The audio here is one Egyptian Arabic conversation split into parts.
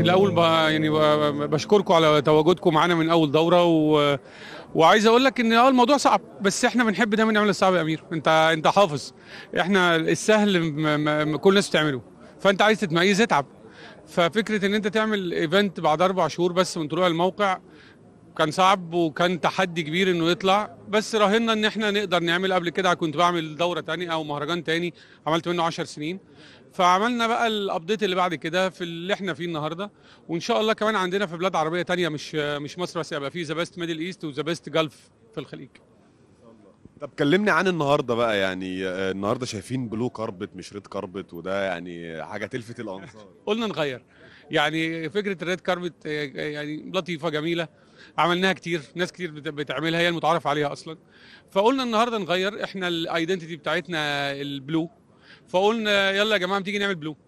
الاول ب... يعني ب- بشكركم على تواجدكم معانا من اول دوره و... وعايز اقول لك ان اه الموضوع صعب بس احنا بنحب دايما نعمل الصعب يا امير انت انت حافظ احنا السهل م... م... كل الناس بتعمله فانت عايز تتميز اتعب ففكره ان انت تعمل ايفنت بعد اربع شهور بس من طلوع الموقع كان صعب وكان تحدي كبير انه يطلع بس راهنا ان احنا نقدر نعمل قبل كده كنت بعمل دوره تانية او مهرجان تاني عملت منه 10 سنين فعملنا بقى الابديت اللي بعد كده في اللي احنا فيه النهارده وان شاء الله كمان عندنا في بلاد عربيه تانية مش مش مصر بس يبقى في ذا بيست ميدل ايست وذا بيست جلف في الخليج طب كلمني عن النهارده بقى يعني آه، النهارده شايفين بلو كاربت مش ريد كاربت وده يعني حاجه تلفت الانظار قلنا نغير يعني فكره الريد كاربت آه، يعني لطيفه جميله عملناها كتير ناس كتير بت- بتعملها هي المتعارف عليها اصلا فقلنا النهارده نغير احنا الايدنتيتي بتاعتنا البلو فقلنا يلا يا جماعه ما تيجي نعمل بلو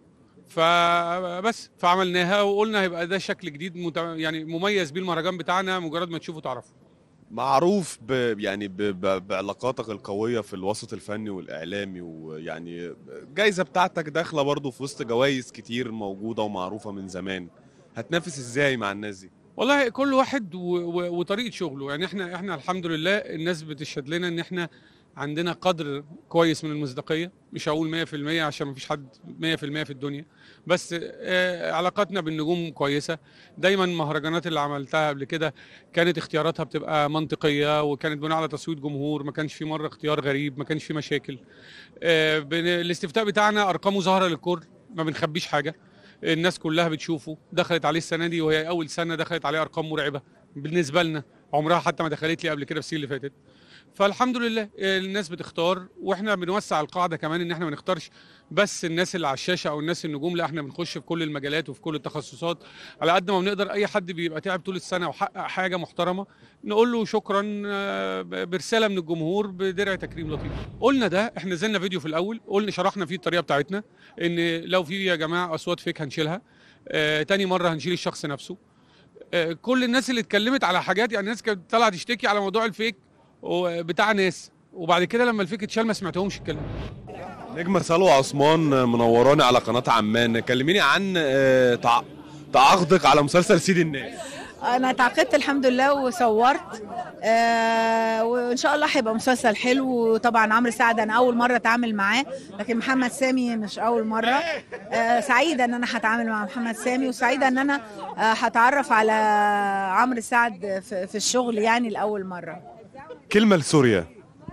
فبس فعملناها وقلنا هيبقى ده شكل جديد مت... يعني مميز بيه المهرجان بتاعنا مجرد ما تشوفه تعرفه معروف ب يعني ب ب بعلاقاتك القويه في الوسط الفني والاعلامي ويعني الجايزه بتاعتك داخله برضو في وسط جوائز كتير موجوده ومعروفه من زمان هتنافس ازاي مع الناس دي والله كل واحد و... و... وطريقه شغله يعني احنا احنا الحمد لله الناس بتشهد لنا ان احنا عندنا قدر كويس من المصداقيه مش هقول 100% عشان مفيش حد 100% في الدنيا بس آه، علاقاتنا بالنجوم كويسه دايما المهرجانات اللي عملتها قبل كده كانت اختياراتها بتبقى منطقيه وكانت بناء على تصويت جمهور ما كانش في مره اختيار غريب ما كانش في مشاكل آه، بن- الاستفتاء بتاعنا ارقامه ظاهره للكل ما بنخبيش حاجه الناس كلها بتشوفه دخلت عليه السنه دي وهي اول سنه دخلت عليه ارقام مرعبه بالنسبه لنا عمرها حتى ما دخلت لي قبل كده في السنه اللي فاتت فالحمد لله الناس بتختار واحنا بنوسع القاعده كمان ان احنا ما نختارش بس الناس اللي على الشاشه او الناس النجوم لا احنا بنخش في كل المجالات وفي كل التخصصات على قد ما بنقدر اي حد بيبقى تعب طول السنه وحقق حاجه محترمه نقول له شكرا آه، برساله من الجمهور بدرع تكريم لطيف قلنا ده احنا نزلنا فيديو في الاول قلنا شرحنا فيه الطريقه بتاعتنا ان لو في يا جماعه اصوات فيك هنشيلها آه، تاني مره هنشيل الشخص نفسه آه، كل الناس اللي اتكلمت على حاجات يعني الناس كانت طالعه تشتكي على موضوع الفيك بتاع ناس وبعد كده لما الفيك اتشال ما سمعتهمش الكلام نجمة سلوى عثمان منوراني على قناه عمان كلميني عن آه، تع- تعاقدك على مسلسل سيد الناس انا اتعاقدت الحمد لله وصورت آه وان شاء الله هيبقى مسلسل حلو وطبعا عمرو سعد انا اول مره اتعامل معاه لكن محمد سامي مش اول مره آه سعيده ان انا هتعامل مع محمد سامي وسعيده ان انا آه هتعرف على عمرو سعد في, في الشغل يعني لاول مره كلمه لسوريا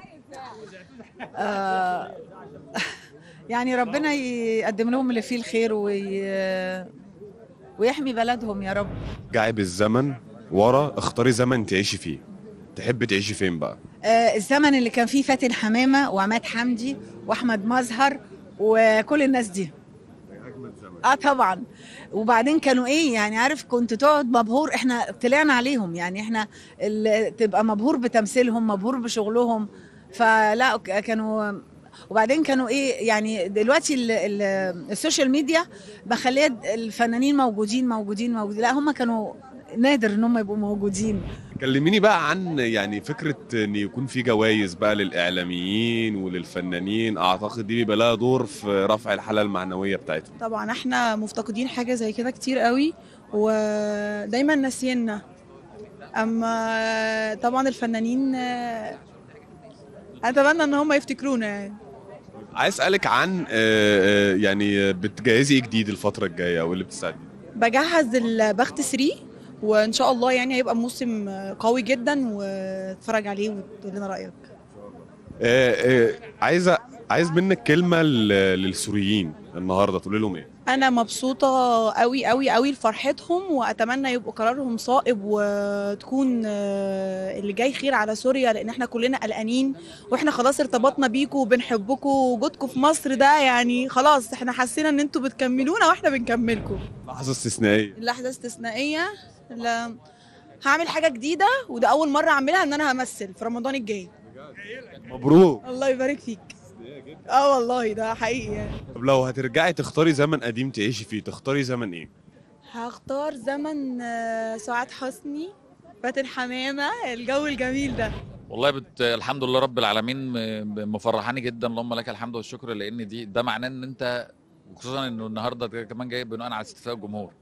آه يعني ربنا يقدم لهم اللي فيه الخير وي ويحمي بلدهم يا رب رجعي بالزمن ورا اختاري زمن تعيشي فيه تحبي تعيشي فين بقى آه، الزمن اللي كان فيه فاتن حمامه وعماد حمدي واحمد مظهر وكل الناس دي اه طبعا وبعدين كانوا ايه يعني عارف كنت تقعد مبهور احنا طلعنا عليهم يعني احنا ال- تبقى مبهور بتمثيلهم مبهور بشغلهم فلا ك- كانوا وبعدين كانوا ايه يعني دلوقتي ال ال السوشيال ميديا مخليه الفنانين موجودين موجودين موجودين لا هم كانوا نادر ان هم يبقوا موجودين كلميني بقى عن يعني فكره ان يكون في جوائز بقى للاعلاميين وللفنانين اعتقد دي بيبقى لها دور في رفع الحاله المعنويه بتاعتهم طبعا احنا مفتقدين حاجة زي كده كتير قوي ودايما ناسينا اما طبعا الفنانين آه، اتمنى ان هم يفتكرونا يعني عايز اسالك عن آه، آه، يعني بتجهزي ايه جديد الفتره الجايه او اللي بتستعدي بجهز البخت 3 وان شاء الله يعني هيبقى موسم قوي جدا واتفرج عليه وتقول لنا رايك آه، آه، عايز أ- عايز منك كلمه ل- للسوريين النهارده تقول لهم ايه انا مبسوطه قوي قوي قوي لفرحتهم واتمنى يبقوا قرارهم صائب وتكون آه، اللي جاي خير على سوريا لان احنا كلنا قلقانين واحنا خلاص ارتبطنا بيكم وبنحبكم ووجودكم في مصر ده يعني خلاص احنا حسينا ان انتوا بتكملونا واحنا بنكملكم لحظه استثنائيه اللحظه استثنائيه لا هعمل حاجه جديده وده اول مره اعملها ان انا همثل في رمضان الجاي مبروك الله يبارك فيك اه والله ده حقيقي يعني طب لو هترجعي تختاري زمن قديم تعيشي فيه تختاري زمن ايه هختار زمن آه، سعاد حسني فاتن حمامة الجو الجميل ده والله بت... الحمد لله رب العالمين م- مفرحاني جدا اللهم لك الحمد والشكر لان دي ده معناه ان انت وخصوصا انه النهارده ده كمان جاي بناء على استفتاء الجمهور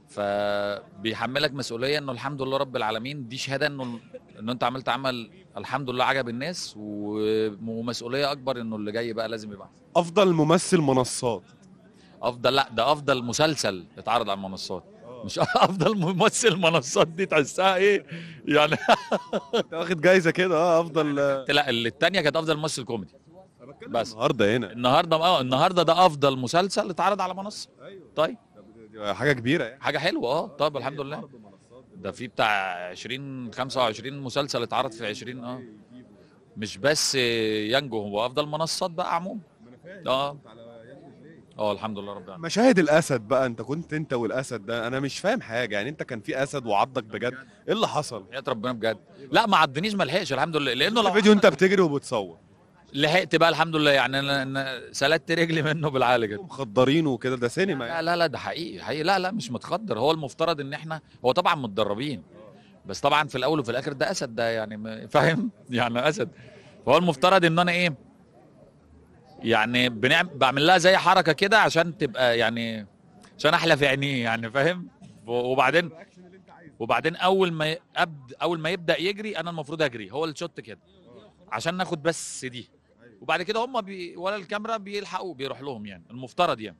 فبيحملك مسؤوليه انه الحمد لله رب العالمين دي شهاده انه انه انت عملت عمل الحمد لله عجب الناس و- ومسؤوليه اكبر انه اللي جاي بقى لازم يبقى أحسن. افضل ممثل منصات افضل لا ده افضل مسلسل اتعرض على المنصات مش افضل ممثل منصات دي تحسها ايه يعني انت واخد جايزه كده اه افضل لا اللي الثانيه كانت افضل ممثل كوميدي بس. النهارده هنا النهارده اه النهارده ده افضل مسلسل اتعرض على منصه طيب دي حاجه كبيره يعني حاجه حلوه اه طب الحمد لله ده في بتاع 20 25 مسلسل اتعرض في 20 اه مش بس يانجو هو افضل منصات بقى عموما اه اه الحمد لله رب العالمين مشاهد الاسد بقى انت كنت انت والاسد ده انا مش فاهم حاجه يعني انت كان في اسد وعضك بجد ايه اللي حصل حياة ربنا بجد لا ما عدنيش ما لحقش الحمد لله لانه لو فيديو انت بتجري وبتصور لحقت بقى الحمد لله يعني انا أنا سلدت رجلي منه بالعالي كده مخدرين وكده ده سينما يعني. لا لا لا ده حقيقي حقيقي لا لا مش متخدر هو المفترض ان احنا هو طبعا متدربين بس طبعا في الاول وفي الاخر ده اسد ده يعني ما- فاهم يعني اسد فهو المفترض ان انا ايه يعني بنعم بعمل لها زي حركه كده عشان تبقى يعني عشان احلى في عينيه يعني فاهم وبعدين وبعدين اول ما ي- أبد اول ما يبدا يجري انا المفروض اجري هو الشوت كده عشان ناخد بس دي وبعد كده هم بي ولا الكاميرا بيلحقوا بيروح لهم يعني المفترض يعني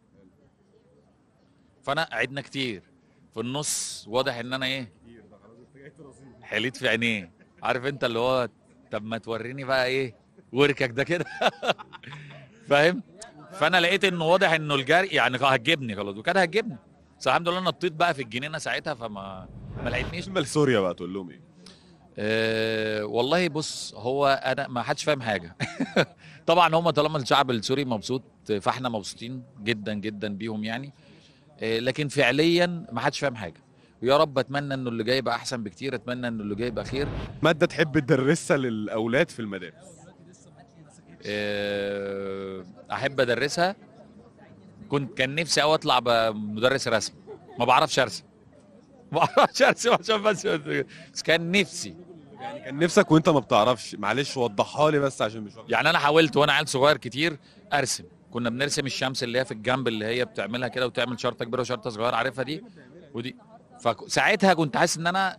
فانا عدنا كتير في النص واضح ان انا ايه حليت في عينيه عارف انت اللي هو طب ما توريني بقى ايه وركك ده كده فاهم فانا لقيت انه واضح انه الجري يعني هتجيبني خلاص وكانت هتجيبني بس الحمد لله نطيت بقى في الجنينه ساعتها فما ما لقيتنيش فيلم لسوريا بقى تقول لهم ايه أه والله بص هو انا ما حدش فاهم حاجه طبعا هم طالما الشعب السوري مبسوط فاحنا مبسوطين جدا جدا بيهم يعني أه لكن فعليا ما حدش فاهم حاجه ويا رب اتمنى انه اللي جاي يبقى احسن بكتير اتمنى انه اللي جاي يبقى خير ماده تحب تدرسها للاولاد في المدارس أه احب ادرسها كنت كان نفسي قوي اطلع ب- مدرس رسم ما بعرفش ارسم ما بعرفش ارسم عشان بس بس كان نفسي كان نفسك وانت ما بتعرفش معلش وضحها لي بس عشان مش واخد يعني انا حاولت وانا عيل صغير كتير ارسم كنا بنرسم الشمس اللي هي في الجنب اللي هي بتعملها كده وتعمل شرطه كبيره وشرطه صغيره عارفها دي ودي فساعتها كنت حاسس ان انا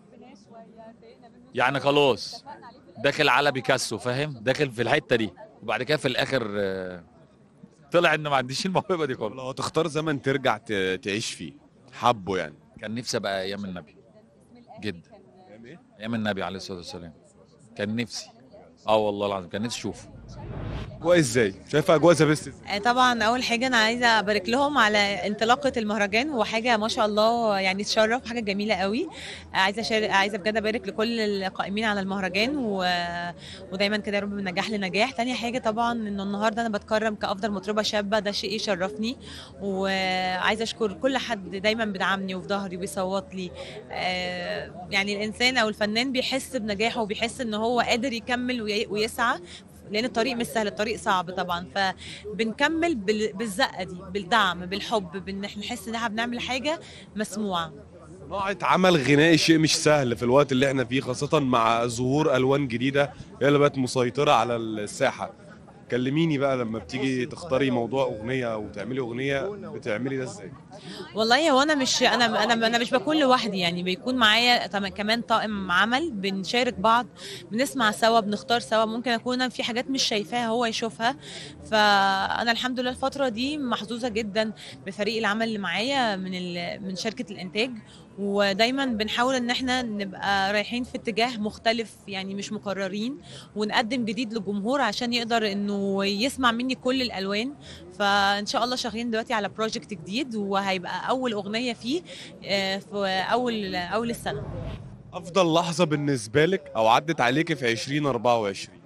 يعني خلاص داخل على بيكاسو فاهم داخل في الحته دي وبعد كده في الاخر آه، طلع ان ما عنديش الموهبه دي خالص لو هتختار زمن ترجع ت- تعيش فيه حبه يعني كان نفسي ابقى ايام النبي جدا ايام النبي عليه الصلاه والسلام كان نفسي اه والله العظيم كان نفسي اشوفه اجواء ازاي شايفه اجواء ذا بيست ازاي آه، طبعا اول حاجه انا عايزه ابارك لهم على انطلاقه المهرجان وحاجه ما شاء الله يعني تشرف حاجه جميله قوي آه، عايزه شارك عايزه بجد ابارك لكل القائمين على المهرجان و... ودايما كده يا رب من نجاح لنجاح تاني حاجه طبعا انه النهارده انا بتكرم كافضل مطربه شابه ده شيء يشرفني وعايزه اشكر كل حد دايما بدعمني وفي ظهري وبيصوت لي آه، يعني الانسان او الفنان بيحس بنجاحه وبيحس ان هو قادر يكمل وي- ويسعى لان الطريق مش سهل الطريق صعب طبعا فبنكمل بال- بالزقه دي بالدعم بالحب بان احنا نحس ان احنا بنعمل حاجه مسموعه صناعه عمل غنائي شيء مش سهل في الوقت اللي احنا فيه خاصه مع ظهور الوان جديده هي اللي بقت مسيطره على الساحه كلميني بقى لما بتيجي تختاري موضوع اغنيه وتعملي اغنيه بتعملي ده ازاي والله هو انا مش انا انا انا مش بكون لوحدي يعني بيكون معايا طم- كمان طاقم عمل بنشارك بعض بنسمع سوا بنختار سوا ممكن اكون أنا في حاجات مش شايفاها هو يشوفها فانا الحمد لله الفتره دي محظوظه جدا بفريق العمل اللي معايا من ال- من شركه الانتاج ودايما بنحاول ان احنا نبقى رايحين في اتجاه مختلف يعني مش مكررين ونقدم جديد للجمهور عشان يقدر انه يسمع مني كل الالوان فان شاء الله شغالين دلوقتي على بروجكت جديد وهيبقى اول اغنيه فيه آه، في اول اول السنه افضل لحظه بالنسبه لك او عدت عليكي في 2024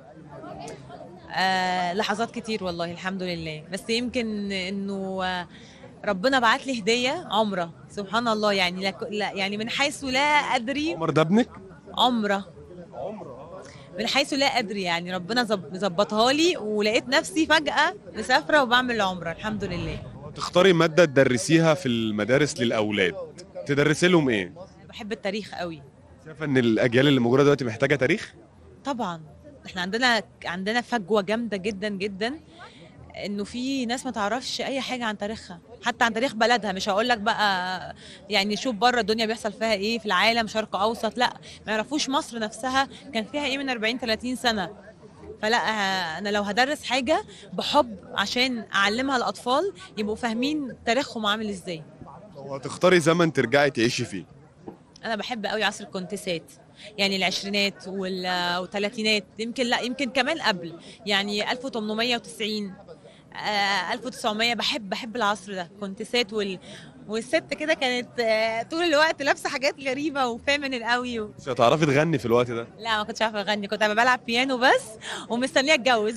آه لحظات كتير والله الحمد لله بس يمكن انه آه، ربنا بعت لي هديه عمره سبحان الله يعني لا لا- يعني من حيث لا ادري عمر ده ابنك عمره من حيث لا ادري يعني ربنا ظب- ظبطها لي ولقيت نفسي فجاه مسافره وبعمل عمره الحمد لله تختاري ماده تدرسيها في المدارس للاولاد تدرسي لهم ايه بحب التاريخ قوي شايفه ان الاجيال اللي موجوده دلوقتي محتاجه تاريخ طبعا احنا عندنا عندنا فجوه جامده جدا جدا انه في ناس ما تعرفش اي حاجه عن تاريخها حتى عن تاريخ بلدها مش هقول لك بقى يعني شوف بره الدنيا بيحصل فيها ايه في العالم شرق اوسط لا ما يعرفوش مصر نفسها كان فيها ايه من 40 30 سنه فلا آه، انا لو هدرس حاجه بحب عشان اعلمها الاطفال يبقوا فاهمين تاريخهم عامل ازاي لو هتختاري زمن ترجعي تعيشي فيه انا بحب قوي عصر الكونتسات يعني العشرينات وال- والثلاثينات يمكن لا يمكن كمان قبل يعني 1890 آه، 1900 بحب بحب العصر ده كونتسات وال والست كده كانت آه، طول الوقت لابسه حاجات غريبه وفيمينين قوي و... مش هتعرفي تغني في الوقت ده لا ما كنتش عارفه اغني كنت أبقى بلعب بيانو بس ومستنيه اتجوز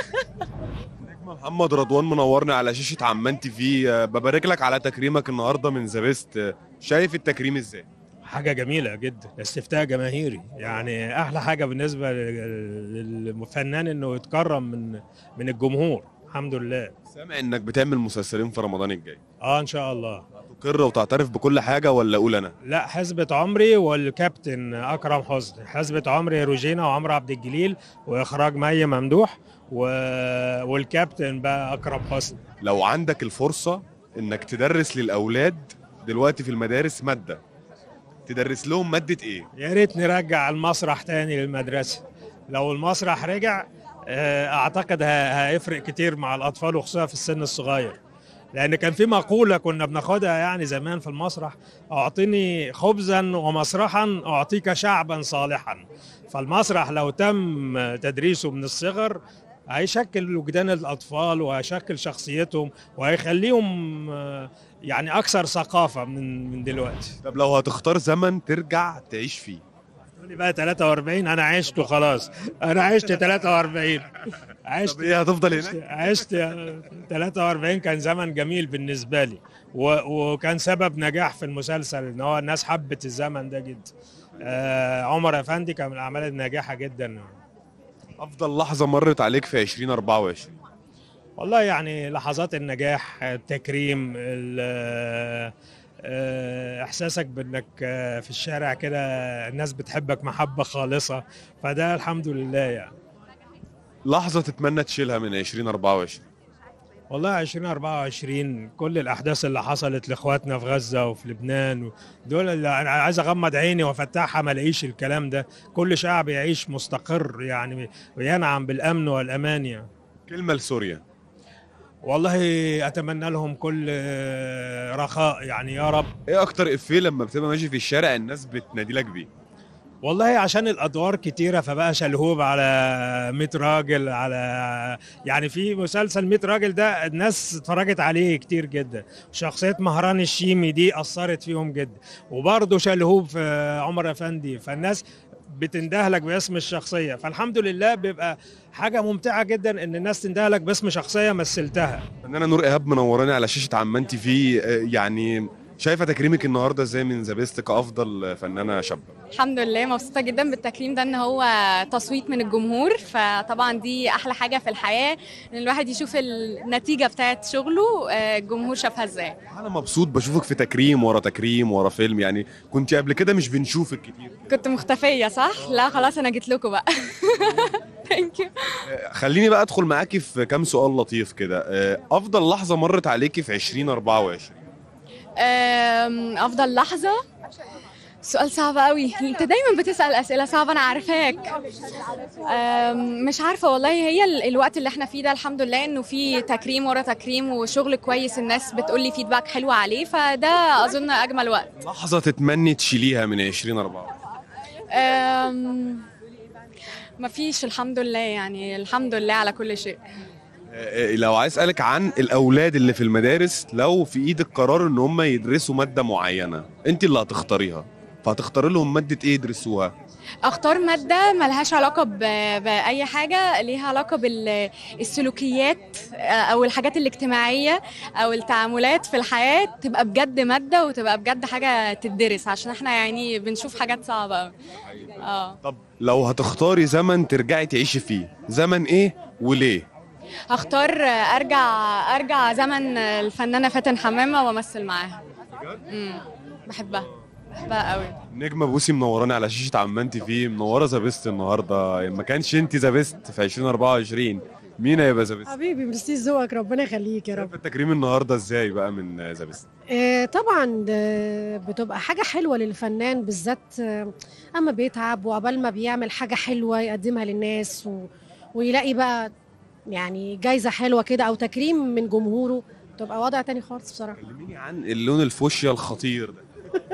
نجم محمد رضوان منورنا على شاشه عمان تي في آه، ببارك لك على تكريمك النهارده من ذا بيست شايف التكريم ازاي حاجة جميلة جدا استفتاء جماهيري يعني أحلى حاجة بالنسبة لل- للفنان إنه يتكرم من من الجمهور الحمد لله سامع انك بتعمل مسلسلين في رمضان الجاي اه ان شاء الله تقر وتعترف بكل حاجه ولا اقول انا لا حسبة عمري والكابتن اكرم حسني حسبة عمري روجينا وعمرو عبد الجليل واخراج مي ممدوح و... والكابتن بقى اكرم حسني لو عندك الفرصه انك تدرس للاولاد دلوقتي في المدارس ماده تدرس لهم ماده ايه يا ريت نرجع المسرح تاني للمدرسة لو المسرح رجع آه، اعتقد ه- هيفرق كتير مع الاطفال وخصوصا في السن الصغير لان كان في مقولة كنا بناخدها يعني زمان في المسرح اعطني خبزا ومسرحا اعطيك شعبا صالحا فالمسرح لو تم تدريسه من الصغر هيشكل وجدان الاطفال وهيشكل شخصيتهم وهيخليهم آه، يعني اكثر ثقافة من من دلوقتي طب لو هتختار زمن ترجع تعيش فيه تقولي بقى 43 انا عشته خلاص انا عشت 43 عشت طب ايه هتفضل هناك عشت 43 كان زمن جميل بالنسبه لي و... وكان سبب نجاح في المسلسل ان هو الناس حبت الزمن ده جدا آه عمر افندي كان من الاعمال الناجحه جدا افضل لحظه مرت عليك في 2024 والله يعني لحظات النجاح التكريم ال- آه، احساسك بانك آه، في الشارع كده الناس بتحبك محبه خالصه فده الحمد لله يعني لحظه تتمنى تشيلها من 2024 والله 2024 كل الاحداث اللي حصلت لاخواتنا في غزه وفي لبنان دول اللي انا عايز اغمض عيني وافتحها ما الاقيش الكلام ده كل شعب يعيش مستقر يعني وينعم بالامن والامان يعني كلمه لسوريا والله اتمنى لهم كل آه، رخاء يعني يا رب ايه اكتر افيه لما بتبقى ماشي في الشارع الناس بتنادي لك بيه والله عشان الادوار كتيره فبقى شلهوب على 100 راجل على يعني في مسلسل 100 راجل ده الناس اتفرجت عليه كتير جدا شخصيه مهران الشيمي دي اثرت فيهم جدا وبرضه شلهوب في عمر افندي فالناس بتندهلك باسم الشخصيه فالحمد لله بيبقى حاجه ممتعه جدا ان الناس تندهلك باسم شخصيه مثلتها فنانه نور ايهاب منوراني على شاشه عمان تي في آه، يعني شايفه تكريمك النهارده ازاي من ذا بيست كافضل فنانه شابه الحمد لله مبسوطة جدا بالتكريم ده ان هو تصويت من الجمهور فطبعا دي احلى حاجة في الحياة ان الواحد يشوف النتيجة بتاعت شغله آه، الجمهور شافها ازاي انا مبسوط بشوفك في تكريم ورا تكريم ورا فيلم يعني كنت قبل كده مش بنشوفك كتير كنت مختفية صح؟ لا خلاص انا جيت لكم بقى ثانك يو آه، خليني بقى ادخل معاكي في كام سؤال لطيف كده آه، افضل لحظه مرت عليكي في 2024 افضل لحظة سؤال صعب قوي انت دايما بتسأل اسئلة صعبة انا عارفاك أم، مش عارفة والله هي ال- الوقت اللي احنا فيه ده الحمد لله انه في تكريم ورا تكريم وشغل كويس الناس بتقول لي فيدباك حلو عليه فده اظن اجمل وقت لحظه تتمني تشيليها من 2024 أم، مفيش الحمد لله يعني الحمد لله على كل شيء آه، آه، لو عايز اسالك عن الاولاد اللي في المدارس لو في ايدك قرار ان هم يدرسوا ماده معينه انت اللي هتختاريها فهتختاري لهم ماده ايه يدرسوها اختار ماده ملهاش علاقه ب... باي حاجه ليها علاقه بالسلوكيات او الحاجات الاجتماعيه او التعاملات في الحياه تبقى بجد ماده وتبقى بجد حاجه تدرس عشان احنا يعني بنشوف حاجات صعبه قوي اه طب لو هتختاري زمن ترجعي تعيشي فيه زمن ايه وليه هختار ارجع ارجع زمن الفنانه فاتن حمامه وامثل معاها امم بحبها بحبها قوي نجمة بوسي منوراني على شاشة عمان تي في منورة ذا بيست النهاردة ما كانش انت ذا بيست في 2024 مين يا بازابيس حبيبي ميرسي ذوقك ربنا يخليك يا رب شايف التكريم النهارده ازاي بقى من زابيس آه، طبعا ده بتبقى حاجة حلوة للفنان بالذات آه، أما بيتعب وعقبال ما بيعمل حاجة حلوة يقدمها للناس و... ويلاقي بقى يعني جايزة حلوة كده أو تكريم من جمهوره تبقى وضع تاني خالص بصراحة كلميني عن اللون الفوشيا الخطير ده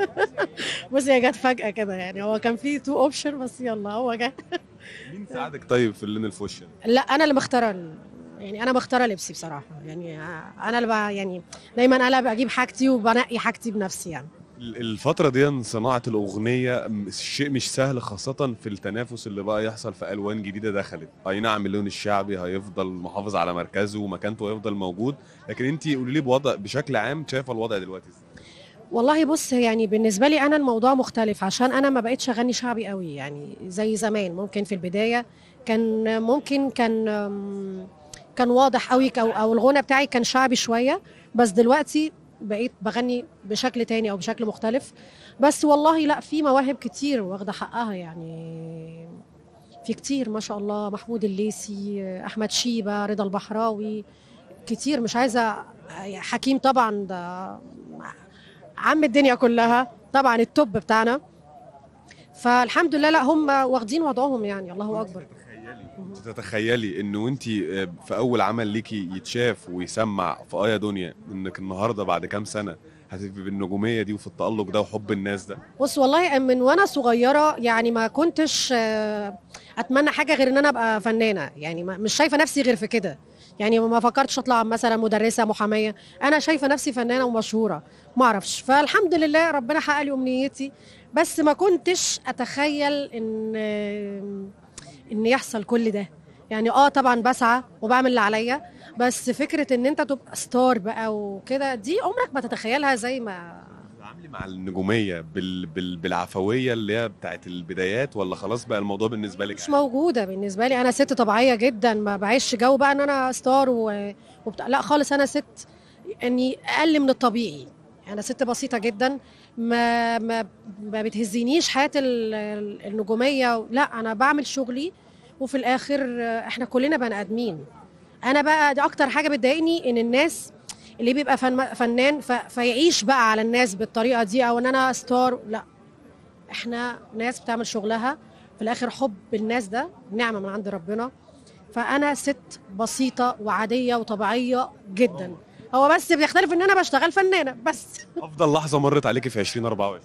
بص هي جت فجأة كده يعني هو كان فيه تو اوبشن بس يلا هو جه مين ساعدك طيب في اللون الفوشيا لا أنا اللي مختارة ال- يعني أنا مختارة لبسي بصراحة يعني آه، أنا اللي بقى يعني دايما أنا بجيب حاجتي وبنقي حاجتي بنفسي يعني الفترة دي صناعة الأغنية م- شيء مش سهل خاصة في التنافس اللي بقى يحصل في ألوان جديدة دخلت أي نعم اللون الشعبي هيفضل محافظ على مركزه ومكانته هيفضل موجود لكن انت قولي لي بوضع بشكل عام شايفة الوضع دلوقتي ازاي والله بص يعني بالنسبه لي انا الموضوع مختلف عشان انا ما بقتش اغني شعبي قوي يعني زي زمان ممكن في البدايه كان ممكن كان أم، كان واضح قوي او او الغنى بتاعي كان شعبي شويه بس دلوقتي بقيت بغني بشكل تاني او بشكل مختلف بس والله لا في مواهب كتير واخده حقها يعني في كتير ما شاء الله محمود الليثي احمد شيبه رضا البحراوي كتير مش عايزه حكيم طبعا ده عم الدنيا كلها طبعا التوب بتاعنا فالحمد لله لا هم واخدين وضعهم يعني الله اكبر انت تتخيلي انه انت في اول عمل ليكي يتشاف ويسمع في ايا دنيا انك النهارده بعد كام سنه هتبقي بالنجوميه دي وفي التالق ده وحب الناس ده بص والله من وانا صغيره يعني ما كنتش آه، اتمنى حاجه غير ان انا ابقى فنانه يعني ما- مش شايفه نفسي غير في كده يعني ما فكرتش اطلع مثلا مدرسه محاميه انا شايفه نفسي فنانه ومشهوره ما اعرفش فالحمد لله ربنا حقق لي امنيتي بس ما كنتش اتخيل ان ان يحصل كل ده يعني اه طبعا بسعى وبعمل اللي عليا بس فكره ان انت تبقى ستار بقى وكده دي عمرك ما تتخيلها زي ما تعاملي مع النجوميه بال... بال... بالعفويه اللي هي بتاعت البدايات ولا خلاص بقى الموضوع بالنسبه لك مش موجوده بالنسبه لي انا ست طبيعيه جدا ما بعيش جو بقى ان انا ستار و... وبتاع لا خالص انا ست اني اقل من الطبيعي انا ست بسيطه جدا ما ما ما بتهزنيش حياه ال- ال- النجوميه لا انا بعمل شغلي وفي الاخر آه، احنا كلنا بني ادمين انا بقى دي اكتر حاجه بتضايقني ان الناس اللي بيبقى فن فنان ف... فيعيش بقى على الناس بالطريقه دي او ان انا ستار لا احنا ناس بتعمل شغلها في الاخر حب الناس ده نعمه من عند ربنا فانا ست بسيطه وعاديه وطبيعيه جدا هو بس بيختلف ان انا بشتغل فنانه بس افضل لحظه مرت عليكي في 2024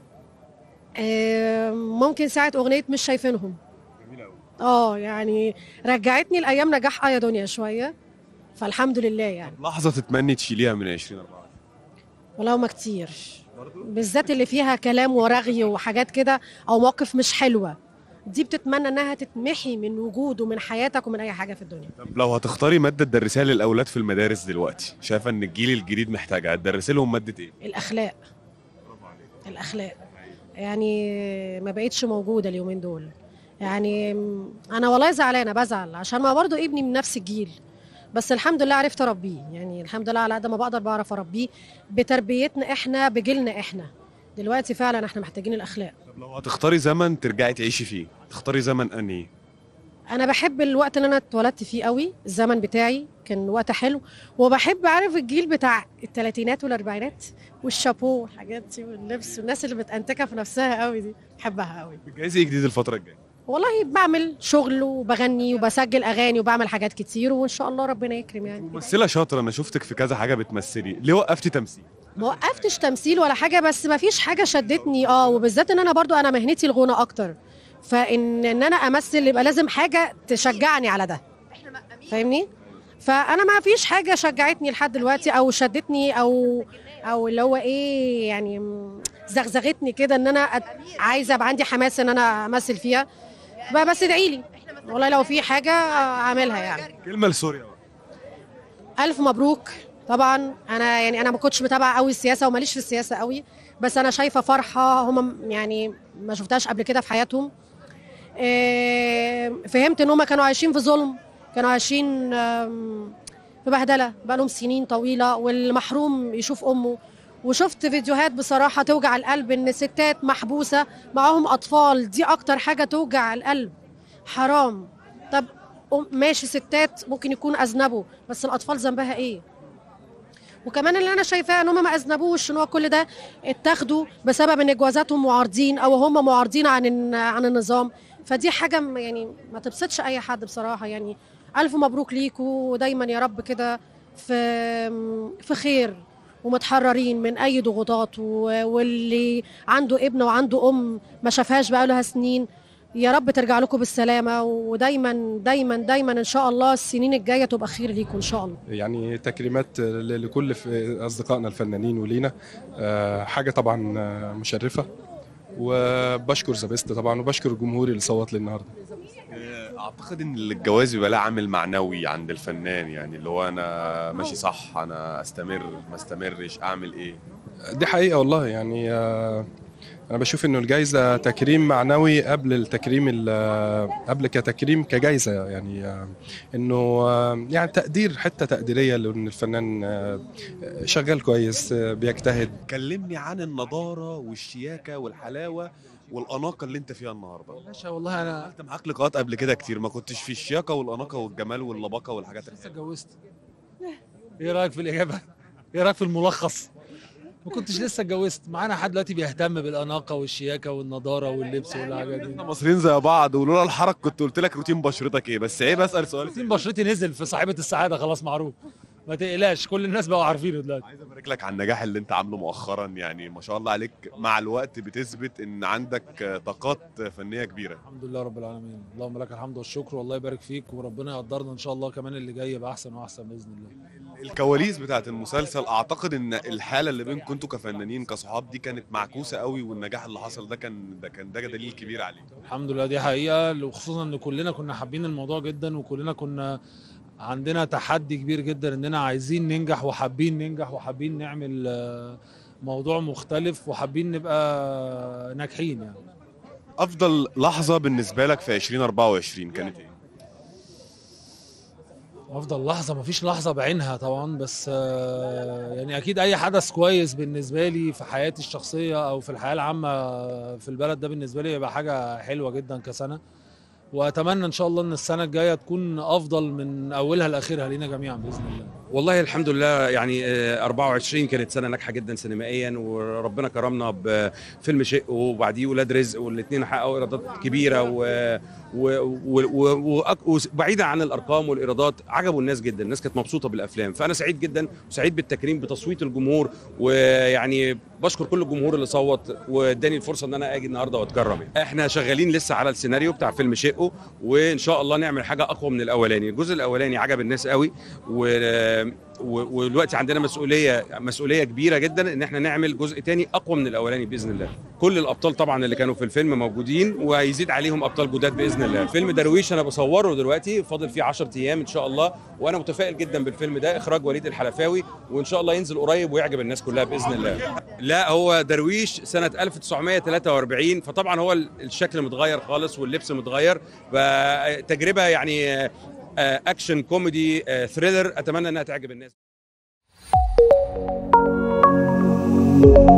آه، ممكن ساعه اغنيه مش شايفينهم اه يعني رجعتني لايام نجاح ايا دنيا شويه فالحمد لله يعني لحظه تتمني تشيليها من 2024 والله هما كتير بالذات اللي فيها كلام ورغي وحاجات كده او مواقف مش حلوه دي بتتمنى انها تتمحي من وجود ومن حياتك ومن اي حاجه في الدنيا طب لو هتختاري ماده تدرسيها للاولاد في المدارس دلوقتي شايفه ان الجيل الجديد محتاجها هتدرسي لهم ماده ايه الاخلاق الاخلاق يعني ما بقتش موجوده اليومين دول يعني م- انا والله زعلانه بزعل عشان ما برضه ابني من نفس الجيل بس الحمد لله عرفت اربيه يعني الحمد لله على قد ما بقدر بعرف اربيه بتربيتنا احنا بجيلنا احنا دلوقتي فعلا احنا محتاجين الاخلاق طب لو هتختاري زمن ترجعي تعيشي فيه تختاري زمن انهي انا بحب الوقت اللي انا اتولدت فيه قوي الزمن بتاعي كان وقت حلو وبحب عارف الجيل بتاع الثلاثينات والاربعينات والشابو والحاجات دي واللبس والناس اللي بتنتكه في نفسها قوي دي بحبها قوي بتجهزي ايه جديد الفتره الجايه والله بعمل شغل وبغني وبسجل اغاني وبعمل حاجات كتير وان شاء الله ربنا يكرم يعني ممثله شاطره انا شفتك في كذا حاجه بتمثلي ليه وقفتي تمثيل ما وقفتش تمثيل ولا حاجه بس ما فيش حاجه شدتني اه وبالذات ان انا برضو انا مهنتي الغنى اكتر فان ان انا امثل يبقى لازم حاجه تشجعني على ده فاهمني فانا ما فيش حاجه شجعتني لحد دلوقتي او شدتني او او اللي هو ايه يعني م- زغزغتني كده ان انا أت- عايزه ابقى عندي حماس ان انا امثل فيها بقى بس ادعي لي والله لو في حاجه اعملها يعني كلمه لسوريا بقى. الف مبروك طبعا انا يعني انا ما كنتش متابعه قوي السياسه وماليش في السياسه قوي بس انا شايفه فرحه هم يعني ما شفتهاش قبل كده في حياتهم إيه، فهمت ان هم كانوا عايشين في ظلم كانوا عايشين آم، في بهدله بقالهم سنين طويله والمحروم يشوف امه وشفت فيديوهات بصراحه توجع القلب ان ستات محبوسه معاهم اطفال دي اكتر حاجه توجع القلب حرام طب أم- ماشي ستات ممكن يكون اذنبوا بس الاطفال ذنبها ايه وكمان اللي انا شايفاه ان هم ما اذنبوش ان هو كل ده اتاخدوا بسبب ان جوازاتهم معارضين او هم معارضين عن الن- عن النظام فدي حاجه م- يعني ما تبسطش اي حد بصراحه يعني الف مبروك ليكوا ودايما يا رب كده في في خير ومتحررين من اي ضغوطات و- واللي عنده ابن وعنده ام ما شافهاش بقالها سنين يا رب ترجع لكم بالسلامه ودايما دايما دايما ان شاء الله السنين الجايه تبقى خير ليكم ان شاء الله يعني تكريمات ل- لكل ف- اصدقائنا الفنانين ولينا آه، حاجه طبعا آه، مشرفه وبشكر ذا بيست طبعا وبشكر الجمهور اللي صوت لي النهارده اعتقد ان الجواز بيبقى له عامل معنوي عند الفنان يعني اللي هو انا ماشي صح انا استمر ما استمرش اعمل ايه دي حقيقه والله يعني آه، انا بشوف انه الجائزه تكريم معنوي قبل التكريم ال- قبل كتكريم كجائزه يعني آه، انه آه، يعني تقدير حته تقديريه لان الفنان آه، شغال كويس آه، بيجتهد كلمني عن النضاره والشياكه والحلاوه والاناقه اللي انت فيها النهارده باشا والله انا عملت معاك لقاءات قبل كده كتير ما كنتش في الشياكه والاناقه والجمال واللباقه والحاجات لسه الحلوه اتجوزت ايه رايك في الاجابه ايه رايك في الملخص ما كنتش لسه اتجوزت معانا حد دلوقتي بيهتم بالاناقه والشياكه والنضاره واللبس والحاجات دي احنا مصريين زي بعض ولولا الحرك كنت قلت لك روتين بشرتك ايه بس عيب اسال سؤال روتين بشرتي نزل في صاحبه السعاده خلاص معروف ما تقلقش كل الناس بقوا عارفينه دلوقتي عايز ابارك لك على النجاح اللي انت عامله مؤخرا يعني ما شاء الله عليك مع الوقت بتثبت ان عندك طاقات فنيه كبيره الحمد لله رب العالمين اللهم لك الحمد والشكر والله يبارك فيك وربنا يقدرنا ان شاء الله كمان اللي جاي يبقى احسن واحسن باذن الله الكواليس بتاعت المسلسل اعتقد ان الحاله اللي بينكم انتوا كفنانين كصحاب دي كانت معكوسه قوي والنجاح اللي حصل ده كان ده كان ده دليل كبير عليه الحمد لله دي حقيقه وخصوصا ان كلنا كنا حابين الموضوع جدا وكلنا كنا عندنا تحدي كبير جدا اننا عايزين ننجح وحابين ننجح وحابين نعمل آه، موضوع مختلف وحابين نبقى ناجحين يعني افضل لحظه بالنسبه لك في 2024 كانت ايه افضل لحظه مفيش لحظه بعينها طبعا بس آه، يعني اكيد اي حدث كويس بالنسبه لي في حياتي الشخصيه او في الحياه العامه في البلد ده بالنسبه لي يبقى حاجه حلوه جدا كسنه واتمنى ان شاء الله ان السنه الجايه تكون افضل من اولها لاخرها لينا جميعا باذن الله والله الحمد لله يعني آه، 24 كانت سنه ناجحه جدا سينمائيا وربنا كرمنا بفيلم شق وبعديه ولاد رزق والاثنين حققوا ايرادات كبيره و و- و- و- وأك- وبعيدا عن الارقام والايرادات عجبوا الناس جدا الناس كانت مبسوطه بالافلام فانا سعيد جدا وسعيد بالتكريم بتصويت الجمهور ويعني بشكر كل الجمهور اللي صوت واداني الفرصه ان انا اجي النهارده واتكرم يعني. احنا شغالين لسه على السيناريو بتاع فيلم شقه وان شاء الله نعمل حاجه اقوى من الاولاني الجزء الاولاني عجب الناس قوي و و- ودلوقتي عندنا مسؤوليه مسؤوليه كبيره جدا ان احنا نعمل جزء تاني اقوى من الاولاني باذن الله كل الابطال طبعا اللي كانوا في الفيلم موجودين وهيزيد عليهم ابطال جداد باذن الله فيلم درويش انا بصوره دلوقتي فاضل فيه 10 ايام ان شاء الله وانا متفائل جدا بالفيلم ده اخراج وليد الحلفاوي وان شاء الله ينزل قريب ويعجب الناس كلها باذن الله لا هو درويش سنه 1943 فطبعا هو الشكل متغير خالص واللبس متغير فتجربه يعني آه، آه، اكشن كوميدي آه، ثريلر اتمنى انها تعجب الناس